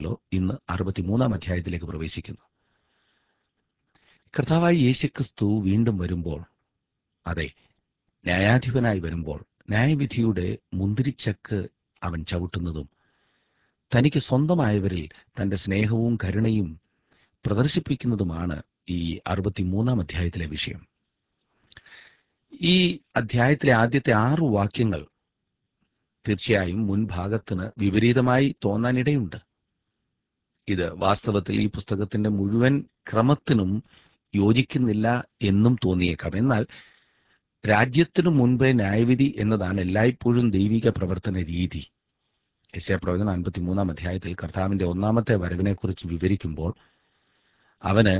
law ഇന്ന് അറുപത്തിമൂന്നാം അധ്യായത്തിലേക്ക് പ്രവേശിക്കുന്നു കർത്താവായി യേശുക്രിസ്തു വീണ്ടും വരുമ്പോൾ അതെ ന്യായാധിപനായി വരുമ്പോൾ ന്യായവിധിയുടെ മുന്തിരിച്ചക്ക് അവൻ ചവിട്ടുന്നതും തനിക്ക് സ്വന്തമായവരിൽ തന്റെ സ്നേഹവും കരുണയും പ്രദർശിപ്പിക്കുന്നതുമാണ് ഈ അറുപത്തിമൂന്നാം അധ്യായത്തിലെ വിഷയം ഈ അധ്യായത്തിലെ ആദ്യത്തെ ആറു വാക്യങ്ങൾ തീർച്ചയായും മുൻഭാഗത്തിന് വിപരീതമായി തോന്നാനിടയുണ്ട് ഇത് വാസ്തവത്തിൽ ഈ പുസ്തകത്തിന്റെ മുഴുവൻ ക്രമത്തിനും യോജിക്കുന്നില്ല എന്നും തോന്നിയേക്കാം എന്നാൽ രാജ്യത്തിനു മുൻപേ ന്യായവിധി എന്നതാണ് എല്ലായ്പ്പോഴും ദൈവിക പ്രവർത്തന രീതി യശയപ്രവചനം അൻപത്തിമൂന്നാം അധ്യായത്തിൽ കർത്താവിന്റെ ഒന്നാമത്തെ വരവിനെക്കുറിച്ച് വിവരിക്കുമ്പോൾ അവന്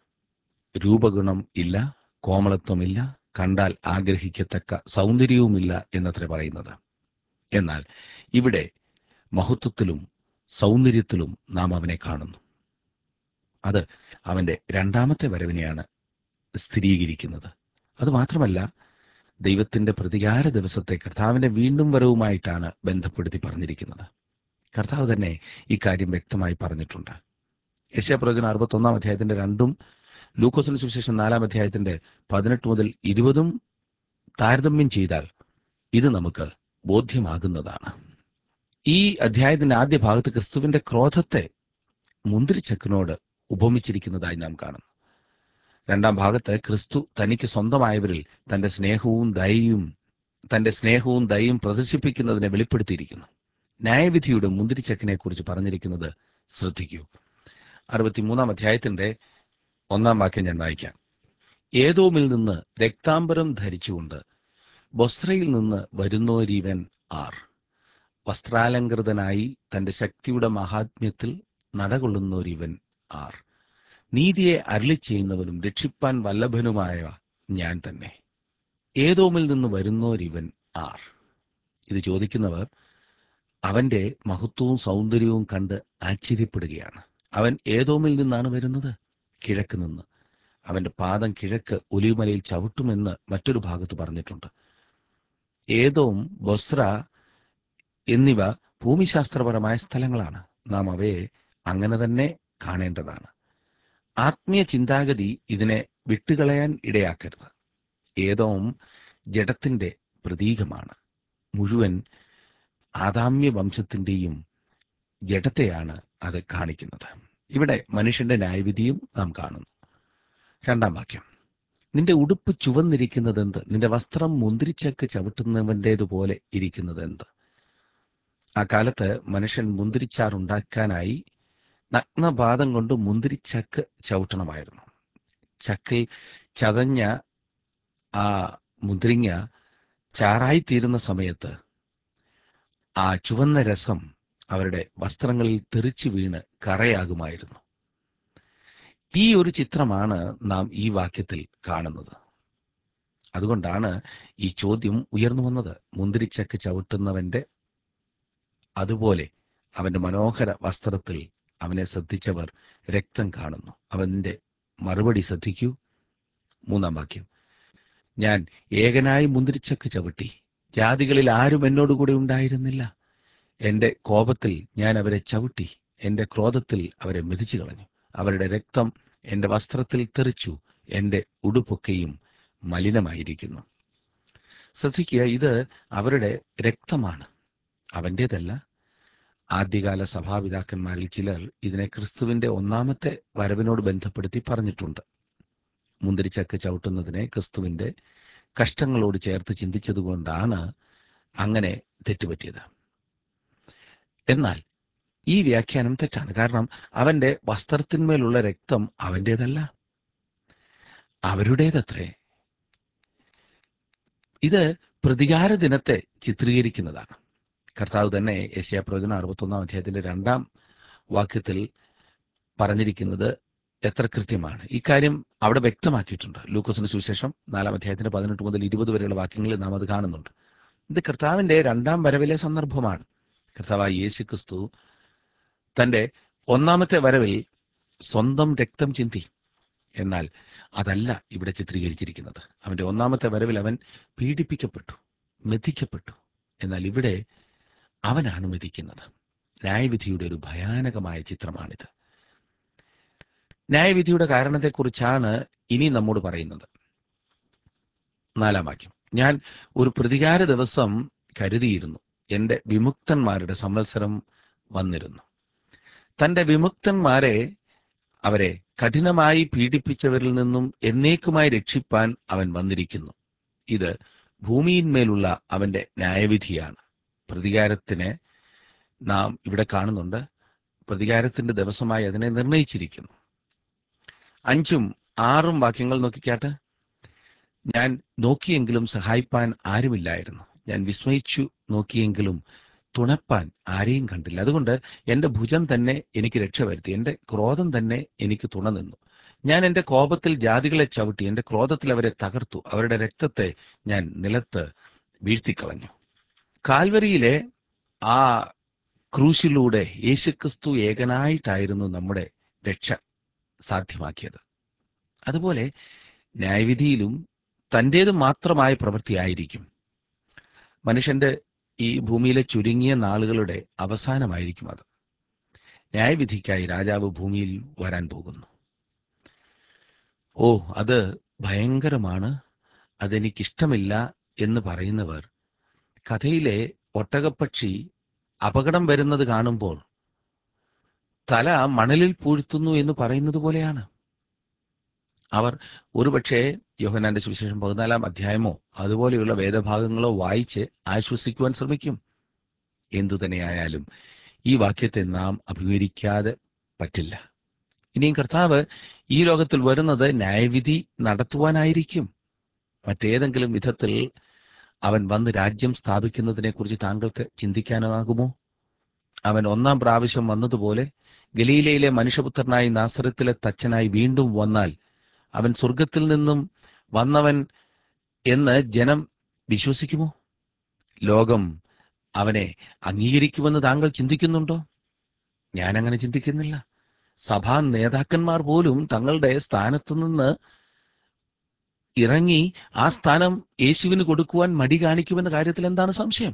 രൂപഗുണം ഇല്ല കോമളത്വമില്ല കണ്ടാൽ ആഗ്രഹിക്കത്തക്ക സൗന്ദര്യവുമില്ല എന്നത്ര പറയുന്നത് എന്നാൽ ഇവിടെ മഹത്വത്തിലും സൗന്ദര്യത്തിലും നാം അവനെ കാണുന്നു അത് അവന്റെ രണ്ടാമത്തെ വരവിനെയാണ് സ്ഥിരീകരിക്കുന്നത് അത് മാത്രമല്ല ദൈവത്തിന്റെ പ്രതികാര ദിവസത്തെ കർത്താവിന്റെ വീണ്ടും വരവുമായിട്ടാണ് ബന്ധപ്പെടുത്തി പറഞ്ഞിരിക്കുന്നത് കർത്താവ് തന്നെ ഇക്കാര്യം വ്യക്തമായി പറഞ്ഞിട്ടുണ്ട് യശപ്രവചനം അറുപത്തൊന്നാം അധ്യായത്തിന്റെ രണ്ടും ലൂക്കോസിന് സുവിശേഷം നാലാം അധ്യായത്തിന്റെ പതിനെട്ട് മുതൽ ഇരുപതും താരതമ്യം ചെയ്താൽ ഇത് നമുക്ക് ബോധ്യമാകുന്നതാണ് ഈ അധ്യായത്തിന്റെ ആദ്യ ഭാഗത്ത് ക്രിസ്തുവിന്റെ ക്രോധത്തെ മുന്തിരിച്ചക്കിനോട് ഉപമിച്ചിരിക്കുന്നതായി നാം കാണുന്നു രണ്ടാം ഭാഗത്ത് ക്രിസ്തു തനിക്ക് സ്വന്തമായവരിൽ തന്റെ സ്നേഹവും ദയയും തന്റെ സ്നേഹവും ദയയും പ്രദർശിപ്പിക്കുന്നതിനെ വെളിപ്പെടുത്തിയിരിക്കുന്നു ന്യായവിധിയുടെ മുന്തിരിച്ചക്കിനെ കുറിച്ച് പറഞ്ഞിരിക്കുന്നത് ശ്രദ്ധിക്കൂ അറുപത്തിമൂന്നാം അധ്യായത്തിന്റെ ഒന്നാം വാക്യം ഞാൻ വായിക്കാം ഏതോമിൽ നിന്ന് രക്താംബരം ധരിച്ചുകൊണ്ട് ബൊസ്രയിൽ നിന്ന് വരുന്നോരീവൻ ആർ വസ്ത്രാലങ്കൃതനായി തന്റെ ശക്തിയുടെ മഹാത്മ്യത്തിൽ നടകൊള്ളുന്നോരിവൻ ആർ നീതിയെ അരളി ചെയ്യുന്നവനും രക്ഷിപ്പാൻ വല്ലഭനുമായ ഞാൻ തന്നെ ഏതോമിൽ നിന്ന് വരുന്നോരിവൻ ആർ ഇത് ചോദിക്കുന്നവർ അവന്റെ മഹത്വവും സൗന്ദര്യവും കണ്ട് ആശ്ചര്യപ്പെടുകയാണ് അവൻ ഏതോമിൽ നിന്നാണ് വരുന്നത് കിഴക്ക് നിന്ന് അവന്റെ പാദം കിഴക്ക് ഒലിമലയിൽ ചവിട്ടുമെന്ന് മറ്റൊരു ഭാഗത്ത് പറഞ്ഞിട്ടുണ്ട് ഏതോം ബൊസ്ര എന്നിവ ഭൂമിശാസ്ത്രപരമായ സ്ഥലങ്ങളാണ് നാം അവയെ അങ്ങനെ തന്നെ കാണേണ്ടതാണ് ആത്മീയ ചിന്താഗതി ഇതിനെ വിട്ടുകളയാൻ ഇടയാക്കരുത് ഏതോം ജഡത്തിന്റെ പ്രതീകമാണ് മുഴുവൻ ആദാമ്യ വംശത്തിന്റെയും ജഡത്തെയാണ് അത് കാണിക്കുന്നത് ഇവിടെ മനുഷ്യന്റെ ന്യായവിധിയും നാം കാണുന്നു രണ്ടാം വാക്യം നിന്റെ ഉടുപ്പ് ചുവന്നിരിക്കുന്നതെന്ത് നിന്റെ വസ്ത്രം മുന്തിരിച്ചക്ക് ചവിട്ടുന്നവന്റേതുപോലെ ഇരിക്കുന്നതെന്ത് ആ കാലത്ത് മനുഷ്യൻ മുന്തിരിച്ചാറുണ്ടാക്കാനായി നഗ്നപാദം കൊണ്ട് മുന്തിരിച്ചക്ക് ചവിട്ടണമായിരുന്നു ചക്കിൽ ചതഞ്ഞ ആ മുന്തിരിങ്ങ ചാറായിത്തീരുന്ന സമയത്ത് ആ ചുവന്ന രസം അവരുടെ വസ്ത്രങ്ങളിൽ തെറിച്ചു വീണ് കറയാകുമായിരുന്നു ഈ ഒരു ചിത്രമാണ് നാം ഈ വാക്യത്തിൽ കാണുന്നത് അതുകൊണ്ടാണ് ഈ ചോദ്യം ഉയർന്നു വന്നത് മുന്തിരിച്ചക്ക് ചവിട്ടുന്നവന്റെ അതുപോലെ അവന്റെ മനോഹര വസ്ത്രത്തിൽ അവനെ ശ്രദ്ധിച്ചവർ രക്തം കാണുന്നു അവന്റെ മറുപടി ശ്രദ്ധിക്കൂ മൂന്നാം വാക്യം ഞാൻ ഏകനായി മുന്തിരിച്ചക്ക് ചവിട്ടി ജാതികളിൽ ആരും എന്നോടുകൂടെ ഉണ്ടായിരുന്നില്ല എന്റെ കോപത്തിൽ ഞാൻ അവരെ ചവിട്ടി എന്റെ ക്രോധത്തിൽ അവരെ മെതിച്ചു കളഞ്ഞു അവരുടെ രക്തം എന്റെ വസ്ത്രത്തിൽ തെറിച്ചു എന്റെ ഉടുപ്പൊക്കെയും മലിനമായിരിക്കുന്നു ശ്രദ്ധിക്കുക ഇത് അവരുടെ രക്തമാണ് അവന്റേതല്ല ആദ്യകാല സഭാപിതാക്കന്മാരിൽ ചിലർ ഇതിനെ ക്രിസ്തുവിന്റെ ഒന്നാമത്തെ വരവിനോട് ബന്ധപ്പെടുത്തി പറഞ്ഞിട്ടുണ്ട് മുന്തിരിച്ചക്ക് ചവിട്ടുന്നതിനെ ക്രിസ്തുവിന്റെ കഷ്ടങ്ങളോട് ചേർത്ത് ചിന്തിച്ചതുകൊണ്ടാണ് അങ്ങനെ തെറ്റുപറ്റിയത് എന്നാൽ ഈ വ്യാഖ്യാനം തെറ്റാണ് കാരണം അവന്റെ വസ്ത്രത്തിന്മേലുള്ള രക്തം അവന്റേതല്ല അവരുടേതത്രേ ഇത് പ്രതികാര ദിനത്തെ ചിത്രീകരിക്കുന്നതാണ് കർത്താവ് തന്നെ യശയാ പ്രവചനം അറുപത്തൊന്നാം അധ്യായത്തിന്റെ രണ്ടാം വാക്യത്തിൽ പറഞ്ഞിരിക്കുന്നത് എത്ര കൃത്യമാണ് ഇക്കാര്യം അവിടെ വ്യക്തമാക്കിയിട്ടുണ്ട് ലൂക്കോസിന് സുവിശേഷം നാലാം അധ്യായത്തിന്റെ പതിനെട്ട് മുതൽ ഇരുപത് വരെയുള്ള വാക്യങ്ങളിൽ നാം അത് കാണുന്നുണ്ട് ഇത് കർത്താവിന്റെ രണ്ടാം വരവിലെ സന്ദർഭമാണ് കർത്താവായ യേശു ക്രിസ്തു തന്റെ ഒന്നാമത്തെ വരവിൽ സ്വന്തം രക്തം ചിന്തി എന്നാൽ അതല്ല ഇവിടെ ചിത്രീകരിച്ചിരിക്കുന്നത് അവന്റെ ഒന്നാമത്തെ വരവിൽ അവൻ പീഡിപ്പിക്കപ്പെട്ടു മെതിക്കപ്പെട്ടു എന്നാൽ ഇവിടെ അവനാണ് മെതിക്കുന്നത് ന്യായവിധിയുടെ ഒരു ഭയാനകമായ ചിത്രമാണിത് ന്യായവിധിയുടെ കാരണത്തെക്കുറിച്ചാണ് ഇനി നമ്മോട് പറയുന്നത് നാലാം വാക്യം ഞാൻ ഒരു പ്രതികാര ദിവസം കരുതിയിരുന്നു എന്റെ വിമുക്തന്മാരുടെ സംവത്സരം വന്നിരുന്നു തന്റെ വിമുക്തന്മാരെ അവരെ കഠിനമായി പീഡിപ്പിച്ചവരിൽ നിന്നും എന്നേക്കുമായി രക്ഷിപ്പാൻ അവൻ വന്നിരിക്കുന്നു ഇത് ഭൂമിയിന്മേലുള്ള അവന്റെ ന്യായവിധിയാണ് പ്രതികാരത്തിന് നാം ഇവിടെ കാണുന്നുണ്ട് പ്രതികാരത്തിന്റെ ദിവസമായി അതിനെ നിർണയിച്ചിരിക്കുന്നു അഞ്ചും ആറും വാക്യങ്ങൾ നോക്കിക്കാട്ട് ഞാൻ നോക്കിയെങ്കിലും സഹായിപ്പാൻ ആരുമില്ലായിരുന്നു ഞാൻ വിസ്മയിച്ചു നോക്കിയെങ്കിലും തുണപ്പാൻ ആരെയും കണ്ടില്ല അതുകൊണ്ട് എന്റെ ഭുജം തന്നെ എനിക്ക് രക്ഷ വരുത്തി എന്റെ ക്രോധം തന്നെ എനിക്ക് തുണ നിന്നു ഞാൻ എന്റെ കോപത്തിൽ ജാതികളെ ചവിട്ടി എന്റെ ക്രോധത്തിൽ അവരെ തകർത്തു അവരുടെ രക്തത്തെ ഞാൻ നിലത്ത് വീഴ്ത്തിക്കളഞ്ഞു കാൽവരിയിലെ ആ ക്രൂശിലൂടെ യേശുക്രിസ്തു ഏകനായിട്ടായിരുന്നു നമ്മുടെ രക്ഷ സാധ്യമാക്കിയത് അതുപോലെ ന്യായവിധിയിലും തന്റേത് മാത്രമായ പ്രവൃത്തിയായിരിക്കും മനുഷ്യന്റെ ഈ ഭൂമിയിലെ ചുരുങ്ങിയ നാളുകളുടെ അവസാനമായിരിക്കും അത് ന്യായവിധിക്കായി രാജാവ് ഭൂമിയിൽ വരാൻ പോകുന്നു ഓ അത് ഭയങ്കരമാണ് അതെനിക്കിഷ്ടമില്ല എന്ന് പറയുന്നവർ കഥയിലെ ഒട്ടകപ്പക്ഷി അപകടം വരുന്നത് കാണുമ്പോൾ തല മണലിൽ പൂഴ്ത്തുന്നു എന്ന് പറയുന്നത് പോലെയാണ് അവർ ഒരുപക്ഷെ യോഹനാന്റെ സുവിശേഷം പതിനാലാം അധ്യായമോ അതുപോലെയുള്ള വേദഭാഗങ്ങളോ വായിച്ച് ആശ്വസിക്കുവാൻ ശ്രമിക്കും എന്തു തന്നെയായാലും ഈ വാക്യത്തെ നാം അഭിമുഖീകരിക്കാതെ പറ്റില്ല ഇനിയും കർത്താവ് ഈ ലോകത്തിൽ വരുന്നത് ന്യായവിധി നടത്തുവാനായിരിക്കും മറ്റേതെങ്കിലും വിധത്തിൽ അവൻ വന്ന് രാജ്യം സ്ഥാപിക്കുന്നതിനെക്കുറിച്ച് താങ്കൾക്ക് ചിന്തിക്കാനാകുമോ അവൻ ഒന്നാം പ്രാവശ്യം വന്നതുപോലെ ഗലീലയിലെ മനുഷ്യപുത്രനായി നാസറത്തിലെ തച്ചനായി വീണ്ടും വന്നാൽ അവൻ സ്വർഗത്തിൽ നിന്നും വന്നവൻ എന്ന് ജനം വിശ്വസിക്കുമോ ലോകം അവനെ അംഗീകരിക്കുമെന്ന് താങ്കൾ ചിന്തിക്കുന്നുണ്ടോ ഞാൻ അങ്ങനെ ചിന്തിക്കുന്നില്ല സഭാ നേതാക്കന്മാർ പോലും തങ്ങളുടെ സ്ഥാനത്തു നിന്ന് ഇറങ്ങി ആ സ്ഥാനം യേശുവിന് കൊടുക്കുവാൻ മടി കാണിക്കുമെന്ന കാര്യത്തിൽ എന്താണ് സംശയം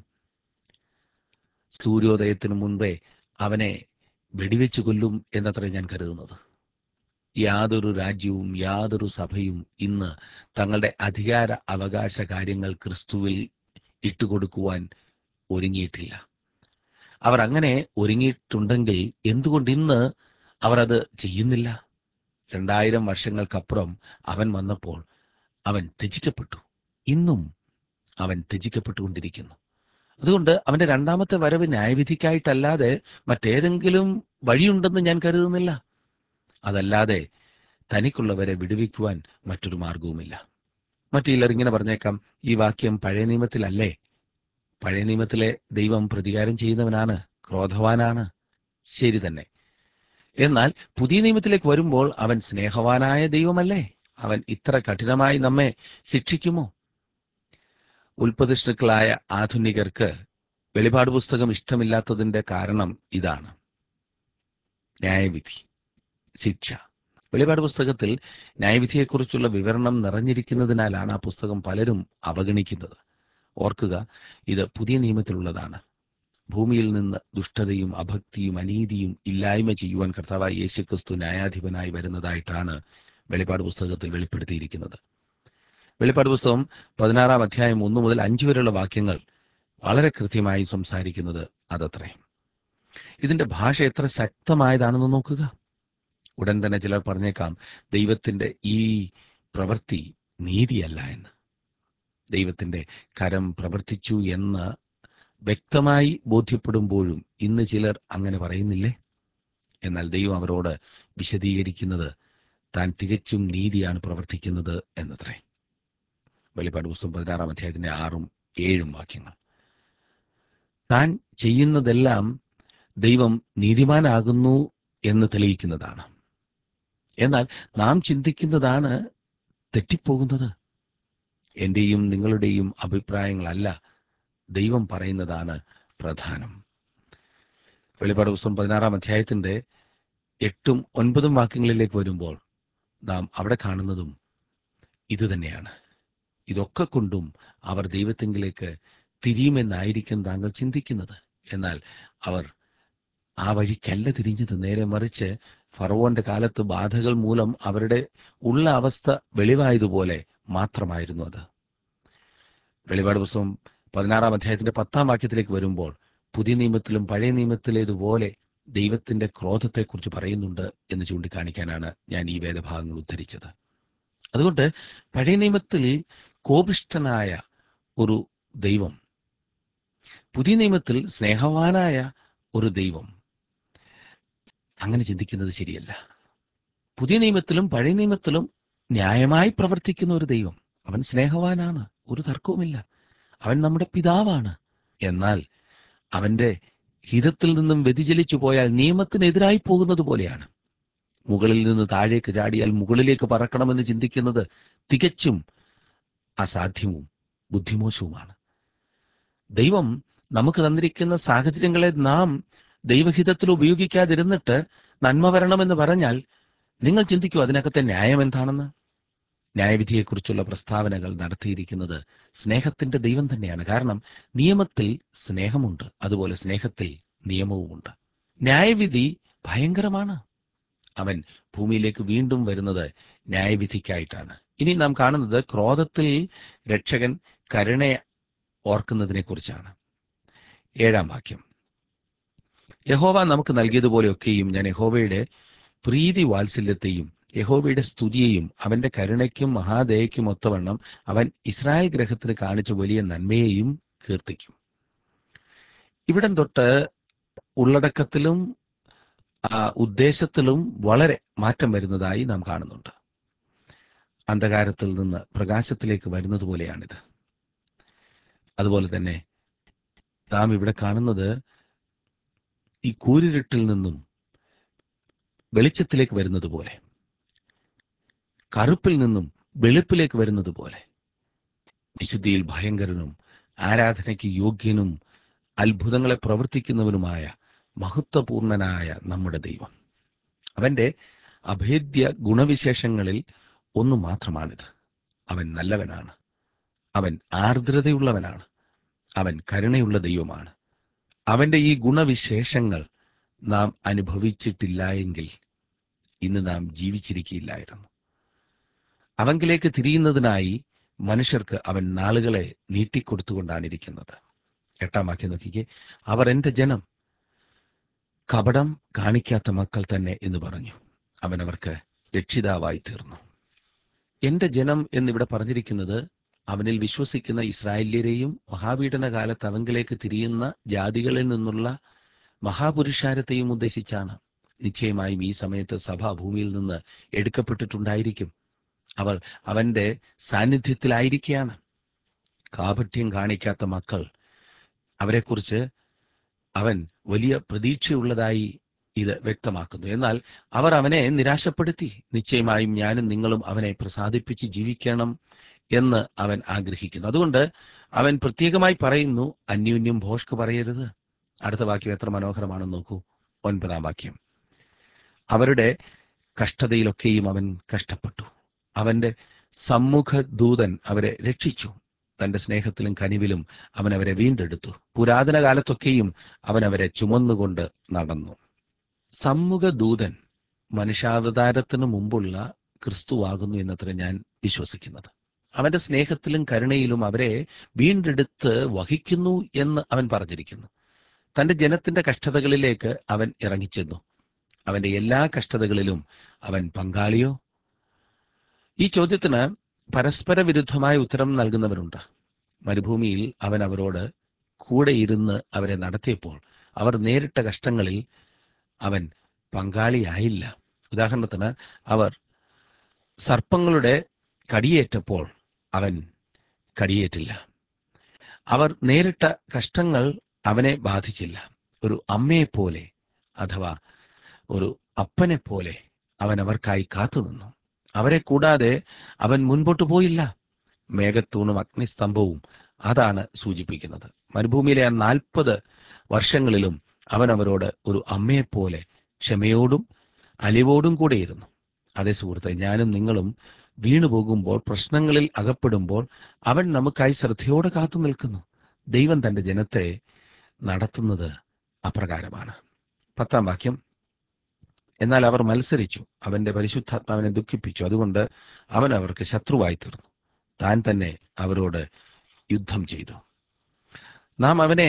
സൂര്യോദയത്തിനു മുൻപേ അവനെ വെടിവെച്ചു കൊല്ലും എന്നത്രേ ഞാൻ കരുതുന്നത് യാതൊരു രാജ്യവും യാതൊരു സഭയും ഇന്ന് തങ്ങളുടെ അധികാര അവകാശ കാര്യങ്ങൾ ക്രിസ്തുവിൽ ഇട്ടുകൊടുക്കുവാൻ ഒരുങ്ങിയിട്ടില്ല അവർ അങ്ങനെ ഒരുങ്ങിയിട്ടുണ്ടെങ്കിൽ എന്തുകൊണ്ട് ഇന്ന് അവർ അത് ചെയ്യുന്നില്ല രണ്ടായിരം വർഷങ്ങൾക്കപ്പുറം അവൻ വന്നപ്പോൾ അവൻ ത്യജിക്കപ്പെട്ടു ഇന്നും അവൻ ത്യജിക്കപ്പെട്ടുകൊണ്ടിരിക്കുന്നു അതുകൊണ്ട് അവന്റെ രണ്ടാമത്തെ വരവ് ന്യായവിധിക്കായിട്ടല്ലാതെ മറ്റേതെങ്കിലും വഴിയുണ്ടെന്ന് ഞാൻ കരുതുന്നില്ല അതല്ലാതെ തനിക്കുള്ളവരെ വിടുവിക്കുവാൻ മറ്റൊരു മാർഗവുമില്ല മറ്റു ചിലർ ഇങ്ങനെ പറഞ്ഞേക്കാം ഈ വാക്യം പഴയ നിയമത്തിലല്ലേ പഴയ നിയമത്തിലെ ദൈവം പ്രതികാരം ചെയ്യുന്നവനാണ് ക്രോധവാനാണ് ശരി തന്നെ എന്നാൽ പുതിയ നിയമത്തിലേക്ക് വരുമ്പോൾ അവൻ സ്നേഹവാനായ ദൈവമല്ലേ അവൻ ഇത്ര കഠിനമായി നമ്മെ ശിക്ഷിക്കുമോ ഉൽപ്പതിഷ്ണുക്കളായ ആധുനികർക്ക് വെളിപാട് പുസ്തകം ഇഷ്ടമില്ലാത്തതിന്റെ കാരണം ഇതാണ് ന്യായവിധി ശിക്ഷ വെളിപാട് പുസ്തകത്തിൽ ന്യായവിധിയെക്കുറിച്ചുള്ള വിവരണം നിറഞ്ഞിരിക്കുന്നതിനാലാണ് ആ പുസ്തകം പലരും അവഗണിക്കുന്നത് ഓർക്കുക ഇത് പുതിയ നിയമത്തിലുള്ളതാണ് ഭൂമിയിൽ നിന്ന് ദുഷ്ടതയും അഭക്തിയും അനീതിയും ഇല്ലായ്മ ചെയ്യുവാൻ കർത്താവായ യേശുക്രിസ്തു ന്യായാധിപനായി വരുന്നതായിട്ടാണ് വെളിപ്പാട് പുസ്തകത്തിൽ വെളിപ്പെടുത്തിയിരിക്കുന്നത് വെളിപ്പാട് പുസ്തകം പതിനാറാം അധ്യായം ഒന്ന് മുതൽ അഞ്ച് വരെയുള്ള വാക്യങ്ങൾ വളരെ കൃത്യമായി സംസാരിക്കുന്നത് അതത്രേ ഇതിന്റെ ഭാഷ എത്ര ശക്തമായതാണെന്ന് നോക്കുക ഉടൻ തന്നെ ചിലർ പറഞ്ഞേക്കാം ദൈവത്തിന്റെ ഈ പ്രവൃത്തി നീതിയല്ല എന്ന് ദൈവത്തിന്റെ കരം പ്രവർത്തിച്ചു എന്ന് വ്യക്തമായി ബോധ്യപ്പെടുമ്പോഴും ഇന്ന് ചിലർ അങ്ങനെ പറയുന്നില്ലേ എന്നാൽ ദൈവം അവരോട് വിശദീകരിക്കുന്നത് താൻ തികച്ചും നീതിയാണ് പ്രവർത്തിക്കുന്നത് എന്നത്രേ വെളിപ്പാട് പുസ്തകം പതിനാറാം അധ്യായത്തിന്റെ ആറും ഏഴും വാക്യങ്ങൾ താൻ ചെയ്യുന്നതെല്ലാം ദൈവം നീതിമാനാകുന്നു എന്ന് തെളിയിക്കുന്നതാണ് എന്നാൽ നാം ചിന്തിക്കുന്നതാണ് തെറ്റിപ്പോകുന്നത് എന്റെയും നിങ്ങളുടെയും അഭിപ്രായങ്ങളല്ല ദൈവം പറയുന്നതാണ് പ്രധാനം വെളിപ്പാട് പുസ്തകം പതിനാറാം അധ്യായത്തിന്റെ എട്ടും ഒൻപതും വാക്യങ്ങളിലേക്ക് വരുമ്പോൾ നാം അവിടെ കാണുന്നതും ഇതുതന്നെയാണ് ഇതൊക്കെ കൊണ്ടും അവർ ദൈവത്തെങ്കിലേക്ക് തിരിയുമെന്നായിരിക്കും താങ്കൾ ചിന്തിക്കുന്നത് എന്നാൽ അവർ ആ വഴിക്കല്ല തിരിഞ്ഞത് നേരെ മറിച്ച് ഫറവോന്റെ കാലത്ത് ബാധകൾ മൂലം അവരുടെ ഉള്ള അവസ്ഥ വെളിവായതുപോലെ മാത്രമായിരുന്നു അത് വെളിപാട് പുസ്തകം പതിനാറാം അധ്യായത്തിന്റെ പത്താം വാക്യത്തിലേക്ക് വരുമ്പോൾ പുതിയ നിയമത്തിലും പഴയ നിയമത്തിലേതുപോലെ ദൈവത്തിന്റെ ക്രോധത്തെക്കുറിച്ച് പറയുന്നുണ്ട് എന്ന് ചൂണ്ടിക്കാണിക്കാനാണ് ഞാൻ ഈ വേദഭാഗങ്ങൾ ഉദ്ധരിച്ചത് അതുകൊണ്ട് പഴയ നിയമത്തിൽ കോപിഷ്ഠനായ ഒരു ദൈവം പുതിയ നിയമത്തിൽ സ്നേഹവാനായ ഒരു ദൈവം അങ്ങനെ ചിന്തിക്കുന്നത് ശരിയല്ല പുതിയ നിയമത്തിലും പഴയ നിയമത്തിലും ന്യായമായി പ്രവർത്തിക്കുന്ന ഒരു ദൈവം അവൻ സ്നേഹവാനാണ് ഒരു തർക്കവുമില്ല അവൻ നമ്മുടെ പിതാവാണ് എന്നാൽ അവന്റെ ഹിതത്തിൽ നിന്നും വ്യതിചലിച്ചു പോയാൽ നിയമത്തിനെതിരായി പോകുന്നത് പോലെയാണ് മുകളിൽ നിന്ന് താഴേക്ക് ചാടിയാൽ മുകളിലേക്ക് പറക്കണമെന്ന് ചിന്തിക്കുന്നത് തികച്ചും അസാധ്യവും ബുദ്ധിമോശവുമാണ് ദൈവം നമുക്ക് തന്നിരിക്കുന്ന സാഹചര്യങ്ങളെ നാം ദൈവഹിതത്തിൽ ഉപയോഗിക്കാതിരുന്നിട്ട് നന്മ വരണമെന്ന് പറഞ്ഞാൽ നിങ്ങൾ ചിന്തിക്കൂ അതിനകത്തെ ന്യായം എന്താണെന്ന് ന്യായവിധിയെക്കുറിച്ചുള്ള പ്രസ്താവനകൾ നടത്തിയിരിക്കുന്നത് സ്നേഹത്തിന്റെ ദൈവം തന്നെയാണ് കാരണം നിയമത്തിൽ സ്നേഹമുണ്ട് അതുപോലെ സ്നേഹത്തിൽ നിയമവുമുണ്ട് ന്യായവിധി ഭയങ്കരമാണ് അവൻ ഭൂമിയിലേക്ക് വീണ്ടും വരുന്നത് ന്യായവിധിക്കായിട്ടാണ് ഇനി നാം കാണുന്നത് ക്രോധത്തിൽ രക്ഷകൻ കരുണയെ ഓർക്കുന്നതിനെ കുറിച്ചാണ് ഏഴാം വാക്യം യഹോവ നമുക്ക് നൽകിയതുപോലെയൊക്കെയും ഞാൻ യഹോവയുടെ പ്രീതി വാത്സല്യത്തെയും യഹോവയുടെ സ്തുതിയെയും അവന്റെ കരുണയ്ക്കും മഹാദയയ്ക്കും ഒത്തവണ്ണം അവൻ ഇസ്രായേൽ ഗ്രഹത്തിന് കാണിച്ച വലിയ നന്മയെയും കീർത്തിക്കും ഇവിടം തൊട്ട് ഉള്ളടക്കത്തിലും ആ, ഉദ്ദേശത്തിലും വളരെ മാറ്റം വരുന്നതായി നാം കാണുന്നുണ്ട് അന്ധകാരത്തിൽ നിന്ന് പ്രകാശത്തിലേക്ക് വരുന്നത് പോലെയാണിത് അതുപോലെ തന്നെ നാം ഇവിടെ കാണുന്നത് ഈ കൂരിരുട്ടിൽ നിന്നും വെളിച്ചത്തിലേക്ക് വരുന്നത് പോലെ കറുപ്പിൽ നിന്നും വെളുപ്പിലേക്ക് വരുന്നത് പോലെ വിശുദ്ധിയിൽ ഭയങ്കരനും ആരാധനയ്ക്ക് യോഗ്യനും അത്ഭുതങ്ങളെ പ്രവർത്തിക്കുന്നവനുമായ മഹത്വപൂർണനായ നമ്മുടെ ദൈവം അവന്റെ അഭേദ്യ ഗുണവിശേഷങ്ങളിൽ ഒന്നു മാത്രമാണിത് അവൻ നല്ലവനാണ് അവൻ ആർദ്രതയുള്ളവനാണ് അവൻ കരുണയുള്ള ദൈവമാണ് അവന്റെ ഈ ഗുണവിശേഷങ്ങൾ നാം അനുഭവിച്ചിട്ടില്ല എങ്കിൽ ഇന്ന് നാം ജീവിച്ചിരിക്കില്ലായിരുന്നു അവങ്കിലേക്ക് തിരിയുന്നതിനായി മനുഷ്യർക്ക് അവൻ നാളുകളെ നീട്ടിക്കൊടുത്തുകൊണ്ടാണ് ഇരിക്കുന്നത് എട്ടാം വാക്യം നോക്കിക്കേ അവർ എന്റെ ജനം കപടം കാണിക്കാത്ത മക്കൾ തന്നെ എന്ന് പറഞ്ഞു അവൻ അവർക്ക് രക്ഷിതാവായി തീർന്നു എന്റെ ജനം എന്നിവിടെ പറഞ്ഞിരിക്കുന്നത് അവനിൽ വിശ്വസിക്കുന്ന ഇസ്രായേല്യരെയും മഹാപീഡന കാലത്ത് അവങ്കിലേക്ക് തിരിയുന്ന ജാതികളിൽ നിന്നുള്ള മഹാപുരുഷാരത്തെയും ഉദ്ദേശിച്ചാണ് നിശ്ചയമായും ഈ സമയത്ത് സഭ ഭൂമിയിൽ നിന്ന് എടുക്കപ്പെട്ടിട്ടുണ്ടായിരിക്കും അവർ അവന്റെ സാന്നിധ്യത്തിലായിരിക്കുകയാണ് കാപഠ്യം കാണിക്കാത്ത മക്കൾ അവരെക്കുറിച്ച് അവൻ വലിയ പ്രതീക്ഷയുള്ളതായി ഇത് വ്യക്തമാക്കുന്നു എന്നാൽ അവർ അവനെ നിരാശപ്പെടുത്തി നിശ്ചയമായും ഞാനും നിങ്ങളും അവനെ പ്രസാദിപ്പിച്ച് ജീവിക്കണം എന്ന് അവൻ ആഗ്രഹിക്കുന്നു അതുകൊണ്ട് അവൻ പ്രത്യേകമായി പറയുന്നു അന്യോന്യം ഭോഷ്ക്ക് പറയരുത് അടുത്ത വാക്യം എത്ര മനോഹരമാണെന്ന് നോക്കൂ ഒൻപതാം വാക്യം അവരുടെ കഷ്ടതയിലൊക്കെയും അവൻ കഷ്ടപ്പെട്ടു അവന്റെ സമ്മുഖ ദൂതൻ അവരെ രക്ഷിച്ചു തന്റെ സ്നേഹത്തിലും കനിവിലും അവൻ അവരെ വീണ്ടെടുത്തു പുരാതന കാലത്തൊക്കെയും അവൻ അവരെ ചുമന്നുകൊണ്ട് നടന്നു സമ്മുഖ ദൂതൻ മനുഷ്യാവതാരത്തിനു മുമ്പുള്ള ക്രിസ്തുവാകുന്നു എന്നത്ര ഞാൻ വിശ്വസിക്കുന്നത് അവന്റെ സ്നേഹത്തിലും കരുണയിലും അവരെ വീണ്ടെടുത്ത് വഹിക്കുന്നു എന്ന് അവൻ പറഞ്ഞിരിക്കുന്നു തന്റെ ജനത്തിന്റെ കഷ്ടതകളിലേക്ക് അവൻ ഇറങ്ങിച്ചെന്നു അവന്റെ എല്ലാ കഷ്ടതകളിലും അവൻ പങ്കാളിയോ ഈ ചോദ്യത്തിന് പരസ്പര വിരുദ്ധമായ ഉത്തരം നൽകുന്നവരുണ്ട് മരുഭൂമിയിൽ അവൻ അവരോട് കൂടെ ഇരുന്ന് അവരെ നടത്തിയപ്പോൾ അവർ നേരിട്ട കഷ്ടങ്ങളിൽ അവൻ പങ്കാളിയായില്ല ഉദാഹരണത്തിന് അവർ സർപ്പങ്ങളുടെ കടിയേറ്റപ്പോൾ അവൻ കടിയേറ്റില്ല അവർ നേരിട്ട കഷ്ടങ്ങൾ അവനെ ബാധിച്ചില്ല ഒരു അമ്മയെപ്പോലെ അഥവാ ഒരു അപ്പനെ പോലെ അവൻ അവർക്കായി കാത്തുനിന്നു അവരെ കൂടാതെ അവൻ മുൻപോട്ട് പോയില്ല മേഘത്തൂണും അഗ്നിസ്തംഭവും അതാണ് സൂചിപ്പിക്കുന്നത് മരുഭൂമിയിലെ ആ നാൽപ്പത് വർഷങ്ങളിലും അവൻ അവരോട് ഒരു അമ്മയെപ്പോലെ ക്ഷമയോടും അലിവോടും കൂടെയിരുന്നു അതേ സുഹൃത്തെ ഞാനും നിങ്ങളും വീണുപോകുമ്പോൾ പ്രശ്നങ്ങളിൽ അകപ്പെടുമ്പോൾ അവൻ നമുക്കായി ശ്രദ്ധയോടെ കാത്തു നിൽക്കുന്നു ദൈവം തന്റെ ജനത്തെ നടത്തുന്നത് അപ്രകാരമാണ് പത്താം വാക്യം എന്നാൽ അവർ മത്സരിച്ചു അവന്റെ പരിശുദ്ധാത്മാവിനെ ദുഃഖിപ്പിച്ചു അതുകൊണ്ട് അവൻ അവർക്ക് ശത്രുവായി തീർന്നു താൻ തന്നെ അവരോട് യുദ്ധം ചെയ്തു നാം അവനെ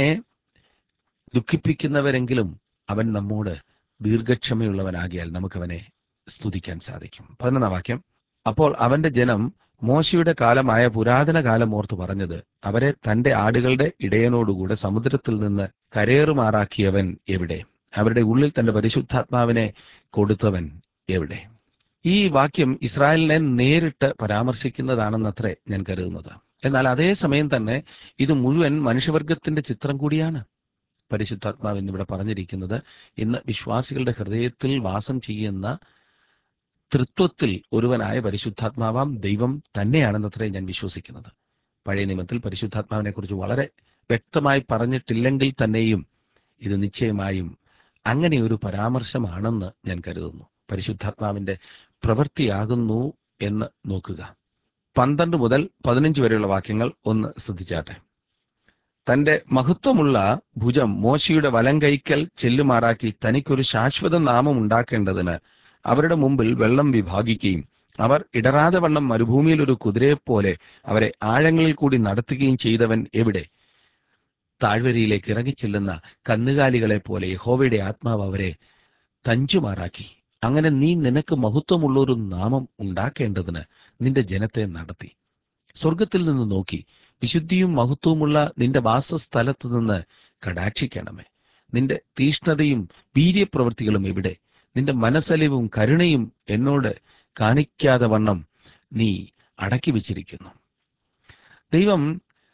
ദുഃഖിപ്പിക്കുന്നവരെങ്കിലും അവൻ നമ്മോട് ദീർഘക്ഷമയുള്ളവനാകിയാൽ നമുക്കവനെ സ്തുതിക്കാൻ സാധിക്കും പതിനൊന്നാം വാക്യം അപ്പോൾ അവന്റെ ജനം മോശയുടെ കാലമായ പുരാതന കാലം ഓർത്ത് പറഞ്ഞത് അവരെ തന്റെ ആടുകളുടെ ഇടയനോടുകൂടെ സമുദ്രത്തിൽ നിന്ന് കരയേറുമാറാക്കിയവൻ എവിടെ അവരുടെ ഉള്ളിൽ തന്റെ പരിശുദ്ധാത്മാവിനെ കൊടുത്തവൻ എവിടെ ഈ വാക്യം ഇസ്രായേലിനെ നേരിട്ട് പരാമർശിക്കുന്നതാണെന്നത്രേ ഞാൻ കരുതുന്നത് എന്നാൽ അതേസമയം തന്നെ ഇത് മുഴുവൻ മനുഷ്യവർഗത്തിന്റെ ചിത്രം കൂടിയാണ് പരിശുദ്ധാത്മാവ് എന്നിവിടെ പറഞ്ഞിരിക്കുന്നത് ഇന്ന് വിശ്വാസികളുടെ ഹൃദയത്തിൽ വാസം ചെയ്യുന്ന തൃത്വത്തിൽ ഒരുവനായ പരിശുദ്ധാത്മാവാം ദൈവം തന്നെയാണെന്നത്രേ ഞാൻ വിശ്വസിക്കുന്നത് പഴയ നിയമത്തിൽ പരിശുദ്ധാത്മാവിനെ കുറിച്ച് വളരെ വ്യക്തമായി പറഞ്ഞിട്ടില്ലെങ്കിൽ തന്നെയും ഇത് നിശ്ചയമായും അങ്ങനെ ഒരു പരാമർശമാണെന്ന് ഞാൻ കരുതുന്നു പരിശുദ്ധാത്മാവിന്റെ പ്രവൃത്തിയാകുന്നു എന്ന് നോക്കുക പന്ത്രണ്ട് മുതൽ പതിനഞ്ച് വരെയുള്ള വാക്യങ്ങൾ ഒന്ന് ശ്രദ്ധിച്ചാട്ടെ തന്റെ മഹത്വമുള്ള ഭുജം മോശയുടെ വലം കൈക്കൽ ചെല്ലുമാറാക്കി തനിക്കൊരു ശാശ്വത നാമം ഉണ്ടാക്കേണ്ടതിന് അവരുടെ മുമ്പിൽ വെള്ളം വിഭാഗിക്കുകയും അവർ ഇടറാതെ വണ്ണം മരുഭൂമിയിൽ ഒരു കുതിരയെപ്പോലെ അവരെ ആഴങ്ങളിൽ കൂടി നടത്തുകയും ചെയ്തവൻ എവിടെ താഴ്വരയിലേക്ക് ഇറങ്ങിച്ചെല്ലുന്ന കന്നുകാലികളെ പോലെ യഹോവയുടെ ആത്മാവ് അവരെ തഞ്ചുമാറാക്കി അങ്ങനെ നീ നിനക്ക് മഹത്വമുള്ള ഒരു നാമം ഉണ്ടാക്കേണ്ടതിന് നിന്റെ ജനത്തെ നടത്തി സ്വർഗത്തിൽ നിന്ന് നോക്കി വിശുദ്ധിയും മഹത്വവുമുള്ള നിന്റെ വാസസ്ഥലത്ത് നിന്ന് കടാക്ഷിക്കണമേ നിന്റെ തീഷ്ണതയും വീര്യപ്രവൃത്തികളും എവിടെ നിന്റെ മനസ്സലിവും കരുണയും എന്നോട് കാണിക്കാതെ വണ്ണം നീ അടക്കി വച്ചിരിക്കുന്നു ദൈവം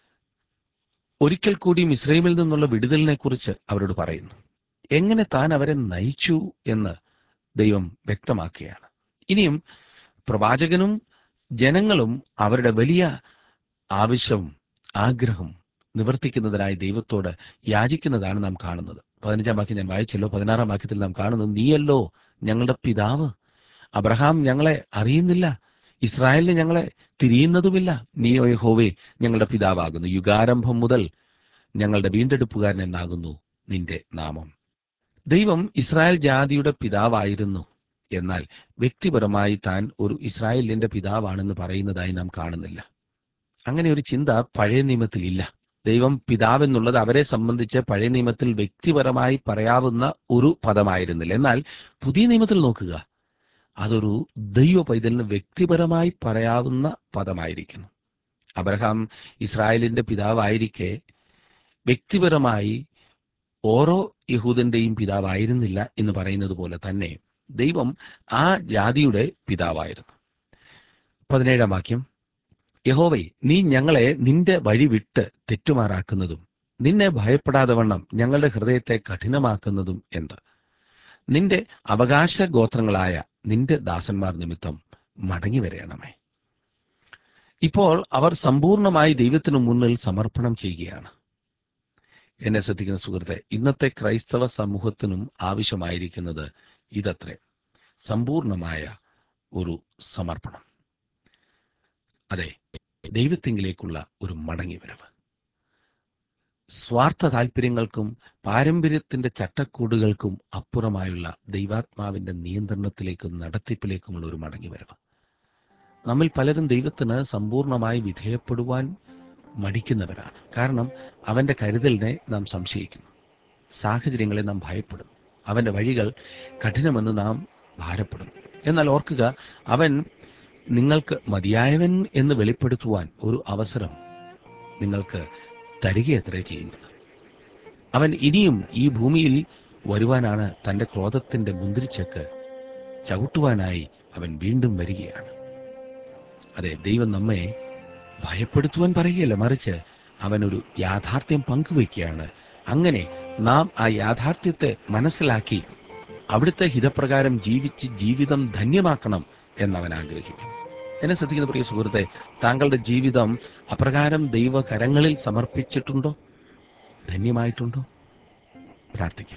ഒരിക്കൽ കൂടിയും ഇസ്രയേലിൽ നിന്നുള്ള വിടുതലിനെ കുറിച്ച് അവരോട് പറയുന്നു എങ്ങനെ താൻ അവരെ നയിച്ചു എന്ന് ദൈവം വ്യക്തമാക്കുകയാണ് ഇനിയും പ്രവാചകനും ജനങ്ങളും അവരുടെ വലിയ ആവശ്യവും ആഗ്രഹം നിവർത്തിക്കുന്നതിനായി ദൈവത്തോട് യാചിക്കുന്നതാണ് നാം കാണുന്നത് പതിനഞ്ചാം വാക്യം ഞാൻ വായിച്ചല്ലോ പതിനാറാം വാക്യത്തിൽ നാം കാണുന്നത് നീയല്ലോ ഞങ്ങളുടെ പിതാവ് അബ്രഹാം ഞങ്ങളെ അറിയുന്നില്ല ഇസ്രായേലിന് ഞങ്ങളെ തിരിയുന്നതുമില്ല നീയോ യഹോവേ ഞങ്ങളുടെ പിതാവാകുന്നു യുഗാരംഭം മുതൽ ഞങ്ങളുടെ വീണ്ടെടുപ്പുകാരൻ എന്നാകുന്നു നിന്റെ നാമം ദൈവം ഇസ്രായേൽ ജാതിയുടെ പിതാവായിരുന്നു എന്നാൽ വ്യക്തിപരമായി താൻ ഒരു ഇസ്രായേലിന്റെ പിതാവാണെന്ന് പറയുന്നതായി നാം കാണുന്നില്ല അങ്ങനെ ഒരു ചിന്ത പഴയ നിയമത്തിൽ ഇല്ല ദൈവം പിതാവെന്നുള്ളത് അവരെ സംബന്ധിച്ച് പഴയ നിയമത്തിൽ വ്യക്തിപരമായി പറയാവുന്ന ഒരു പദമായിരുന്നില്ല എന്നാൽ പുതിയ നിയമത്തിൽ നോക്കുക അതൊരു ദൈവ പൈതലിന് വ്യക്തിപരമായി പറയാവുന്ന പദമായിരിക്കുന്നു അബ്രഹാം ഇസ്രായേലിന്റെ പിതാവായിരിക്കെ വ്യക്തിപരമായി ഓരോ യഹൂദന്റെയും പിതാവായിരുന്നില്ല എന്ന് പറയുന്നത് പോലെ തന്നെ ദൈവം ആ ജാതിയുടെ പിതാവായിരുന്നു പതിനേഴാം വാക്യം യഹോവേ നീ ഞങ്ങളെ നിന്റെ വഴി വിട്ട് തെറ്റുമാറാക്കുന്നതും നിന്നെ ഭയപ്പെടാതെ വണ്ണം ഞങ്ങളുടെ ഹൃദയത്തെ കഠിനമാക്കുന്നതും എന്ത് നിന്റെ അവകാശ ഗോത്രങ്ങളായ നിന്റെ ദാസന്മാർ നിമിത്തം മടങ്ങി വരയണമേ ഇപ്പോൾ അവർ സമ്പൂർണമായി ദൈവത്തിനു മുന്നിൽ സമർപ്പണം ചെയ്യുകയാണ് എന്നെ ശ്രദ്ധിക്കുന്ന സുഹൃത്തെ ഇന്നത്തെ ക്രൈസ്തവ സമൂഹത്തിനും ആവശ്യമായിരിക്കുന്നത് ഇതത്രേ സമ്പൂർണമായ ഒരു സമർപ്പണം അതെ ദൈവത്തിങ്കിലേക്കുള്ള ഒരു മടങ്ങിവരവ് സ്വാർത്ഥ താല്പര്യങ്ങൾക്കും പാരമ്പര്യത്തിന്റെ ചട്ടക്കൂടുകൾക്കും അപ്പുറമായുള്ള ദൈവാത്മാവിന്റെ നിയന്ത്രണത്തിലേക്കും നടത്തിപ്പിലേക്കുമുള്ള ഒരു മടങ്ങിവരവ് നമ്മിൽ പലരും ദൈവത്തിന് സമ്പൂർണമായി വിധേയപ്പെടുവാൻ മടിക്കുന്നവരാണ് കാരണം അവന്റെ കരുതലിനെ നാം സംശയിക്കുന്നു സാഹചര്യങ്ങളെ നാം ഭയപ്പെടും അവന്റെ വഴികൾ കഠിനമെന്ന് നാം ഭാരപ്പെടും എന്നാൽ ഓർക്കുക അവൻ നിങ്ങൾക്ക് മതിയായവൻ എന്ന് വെളിപ്പെടുത്തുവാൻ ഒരു അവസരം നിങ്ങൾക്ക് തരികയത്രേ ചെയ്യുന്നത് അവൻ ഇനിയും ഈ ഭൂമിയിൽ വരുവാനാണ് തന്റെ ക്രോധത്തിന്റെ മുന്തിരിച്ചക്ക് ചവിട്ടുവാനായി അവൻ വീണ്ടും വരികയാണ് അതെ ദൈവം നമ്മെ ഭയപ്പെടുത്തുവാൻ പറയുകയല്ല മറിച്ച് അവനൊരു യാഥാർത്ഥ്യം പങ്കുവയ്ക്കുകയാണ് അങ്ങനെ നാം ആ യാഥാർത്ഥ്യത്തെ മനസ്സിലാക്കി അവിടുത്തെ ഹിതപ്രകാരം ജീവിച്ച് ജീവിതം ധന്യമാക്കണം എന്നവൻ ആഗ്രഹിക്കുന്നു എന്നെ ശ്രദ്ധിക്കുന്ന പ്രിയ സുഹൃത്തെ താങ്കളുടെ ജീവിതം അപ്രകാരം ദൈവകരങ്ങളിൽ സമർപ്പിച്ചിട്ടുണ്ടോ ധന്യമായിട്ടുണ്ടോ പ്രാർത്ഥിക്കാം